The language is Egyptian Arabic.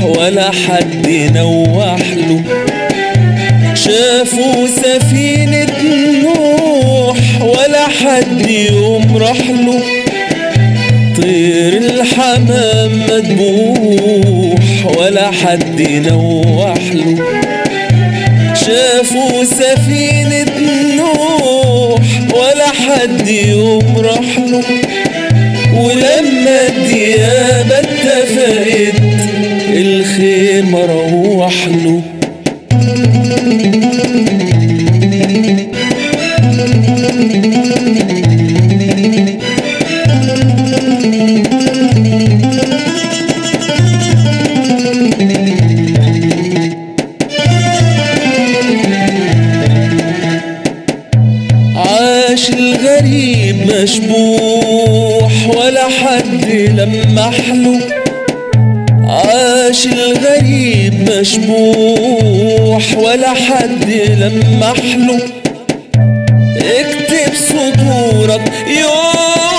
ولا حد نوح له شافوا سفينة نوح ولا حد يوم راح له طير الحمام مدبوح ولا حد نوح له شافوا سفينة نوح ولا حد يوم راح له ولما الديابة اتفقت الخير مروح له عاش الغريب مشبوح ولا حد لمح له عاش الغريب مشبوح ولا حد لمح له اكتب سطورك يوم